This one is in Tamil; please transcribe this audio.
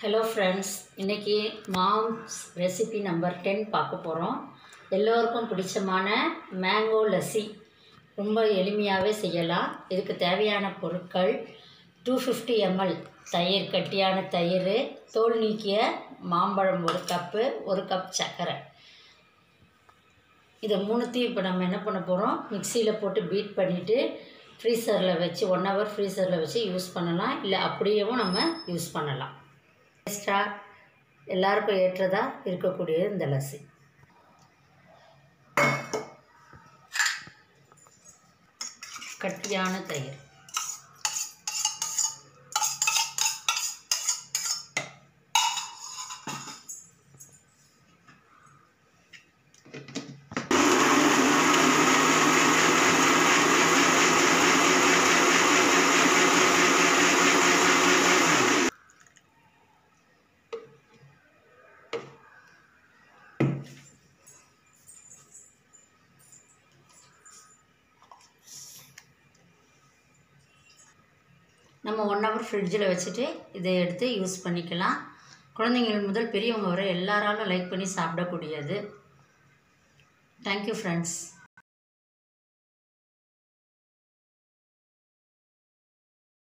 ஹலோ ஃப்ரெண்ட்ஸ் இன்றைக்கி மாம்ஸ் ரெசிபி நம்பர் டென் பார்க்க போகிறோம் எல்லோருக்கும் பிடிச்சமான மேங்கோ லஸ்ஸி ரொம்ப எளிமையாகவே செய்யலாம் இதுக்கு தேவையான பொருட்கள் டூ ஃபிஃப்டி எம்எல் தயிர் கட்டியான தயிர் தோல் நீக்கிய மாம்பழம் ஒரு கப்பு ஒரு கப் சர்க்கரை இதை மூணுத்தையும் இப்போ நம்ம என்ன பண்ண போகிறோம் மிக்சியில் போட்டு பீட் பண்ணிவிட்டு ஃப்ரீசரில் வச்சு ஒன் ஹவர் ஃப்ரீசரில் வச்சு யூஸ் பண்ணலாம் இல்லை அப்படியேவும் நம்ம யூஸ் பண்ணலாம் டேஸ்ட்டாக எல்லாருக்கும் ஏற்றதாக இருக்கக்கூடிய இந்த லஸ்ஸி கட்டியான தயிர் நம்ம ஒன் ஹவர் ஃப்ரிட்ஜில் வச்சுட்டு இதை எடுத்து யூஸ் பண்ணிக்கலாம் குழந்தைங்கள் முதல் பெரியவங்க வரை எல்லாராலும் லைக் பண்ணி சாப்பிடக்கூடியது தேங்க்யூ ஃப்ரெண்ட்ஸ்